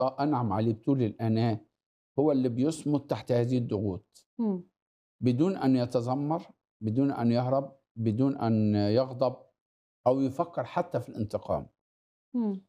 أنعم عليه بطول الأناة هو اللي بيصمد تحت هذه الضغوط إمم. بدون أن يتذمر بدون أن يهرب بدون أن يغضب أو يفكر حتى في الانتقام إمم.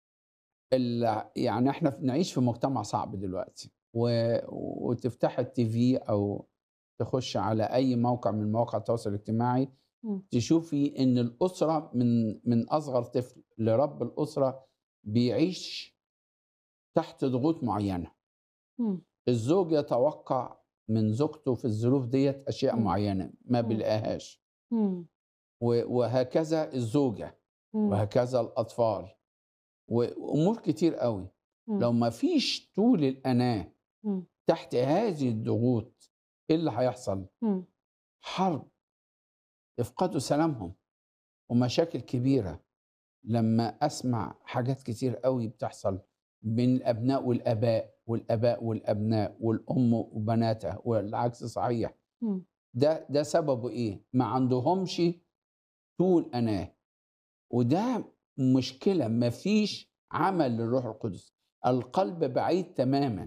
ال- يعني احنا بنعيش في مجتمع صعب دلوقتي و... وتفتح التي في او تخش على اي موقع من مواقع التواصل الاجتماعي إمم. تشوفي ان الاسره من من اصغر طفل لرب الاسره بيعيش تحت ضغوط معينه إمم. الزوج يتوقع من زوجته في الظروف ديت اشياء إمم. معينه ما إمم. بيلاقيهاش إمم. و- وهكذا الزوجه إمم. وهكذا الاطفال وامور كتير قوي إمم. لو ما فيش طول الأناة إمم. تحت هذه الضغوط إيه اللي هيحصل؟ إمم. حرب يفقدوا سلامهم ومشاكل كبيرة لما أسمع حاجات كتير قوي بتحصل بين الأبناء والآباء والآباء والأبناء والأم وبناتها والعكس صحيح إمم. ده ده سببه إيه؟ ما عندهمش طول أناة وده مشكلة ما فيش عمل للروح القدس القلب بعيد تماما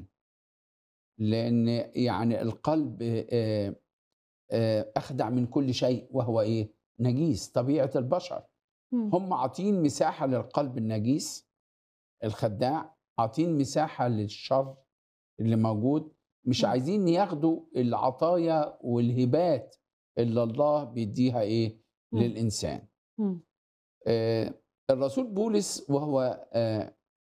لأن يعني القلب آه، آه، أخدع من كل شيء وهو إيه؟ نجيس طبيعة البشر إمم. هم عاطين مساحة للقلب النجيس الخداع عاطين مساحة للشر اللي موجود مش إمم. عايزين ياخدوا العطايا والهبات اللي الله بيديها إيه؟ إمم. للإنسان إمم. آه، الرسول بولس وهو آه،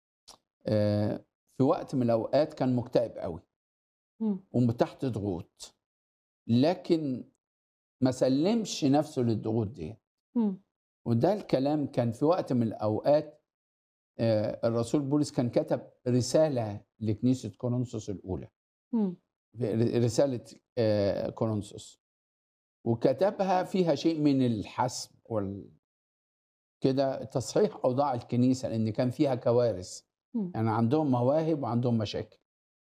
آه، في وقت من الاوقات كان مكتئب قوي إمم. وتحت ضغوط لكن ما سلمش نفسه للضغوط دي إمم. وده الكلام كان في وقت من الاوقات آه، الرسول بولس كان كتب رساله لكنيسه كورنثوس الاولى إمم. رساله آه، كورنثوس وكتبها فيها شيء من الحسم وال كده تصحيح اوضاع الكنيسه لان كان فيها كوارث إمم. يعني عندهم مواهب وعندهم مشاكل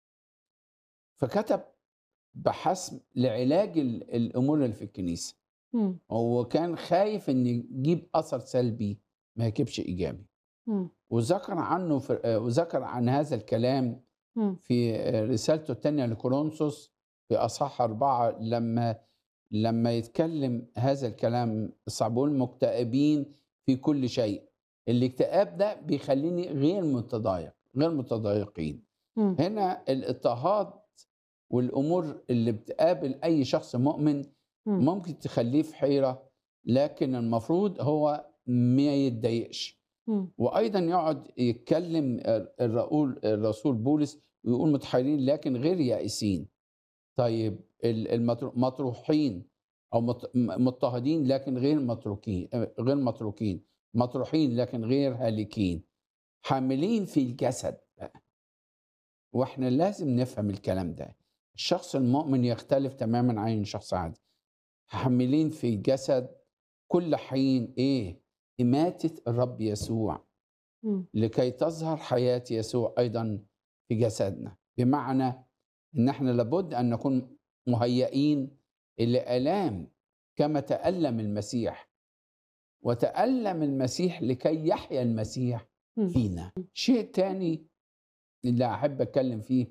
فكتب بحسم لعلاج ال- الامور اللي في الكنيسه إمم. هو كان خايف ان يجيب اثر سلبي ما يجيبش ايجابي إمم. وذكر عنه في آه، وذكر عن هذا الكلام إمم. في آه، رسالته الثانيه لكورنثوس في اصحاح اربعه لما لما يتكلم هذا الكلام الصعبون مكتئبين في كل شيء الاكتئاب ده بيخليني غير متضايق غير متضايقين إمم. هنا الاضطهاد والامور اللي بتقابل اي شخص مؤمن إمم. ممكن تخليه في حيره لكن المفروض هو ما يتضايقش إمم. وايضا يقعد يتكلم الرسول الرسول بولس ويقول متحيرين لكن غير يائسين طيب ال- المطر- مطروحين او مط- م- مضطهدين لكن غير متروكين غير متروكين مطروحين لكن غير هالكين حاملين في الجسد بقى. واحنا لازم نفهم الكلام ده الشخص المؤمن يختلف تماما عن شخص عادي حاملين في الجسد كل حين ايه إماتة الرب يسوع إمم. لكي تظهر حياة يسوع أيضا في جسدنا بمعنى إن احنا لابد أن نكون مهيئين إلى آلام كما تألم المسيح وتألم المسيح لكي يحيا المسيح إمم. فينا شيء تاني اللي أحب أتكلم فيه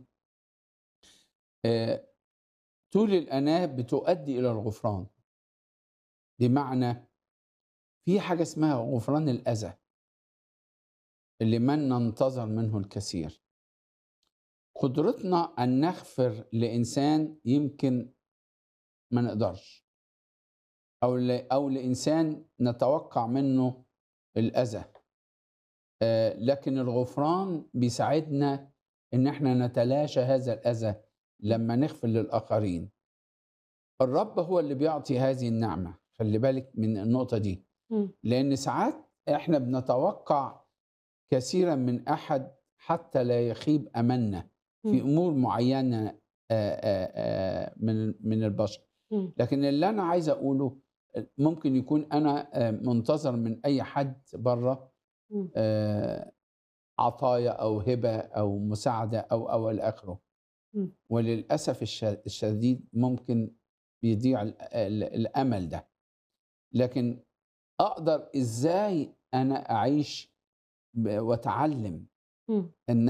آه، طول الأناة بتؤدي إلى الغفران بمعنى في حاجة اسمها غفران الأذى اللي من ننتظر منه الكثير قدرتنا أن نغفر لإنسان يمكن ما نقدرش أو ل... أو لإنسان نتوقع منه الأذى آه، لكن الغفران بيساعدنا إن احنا نتلاشى هذا الأذى لما نغفر للآخرين الرب هو اللي بيعطي هذه النعمة خلي بالك من النقطة دي إمم. لأن ساعات احنا بنتوقع كثيرا من أحد حتى لا يخيب أملنا في إمم. أمور معينة آه، آه، آه، من من البشر إمم. لكن اللي أنا عايز أقوله ممكن يكون أنا آه، منتظر من أي حد بره إمم. آه، عطايا أو هبة أو مساعدة أو أو إلى آخره إمم. وللأسف الش- الشديد ممكن بيضيع ال- ال- الأمل ده لكن أقدر إزاي أنا أعيش ب- وأتعلم إمم. ان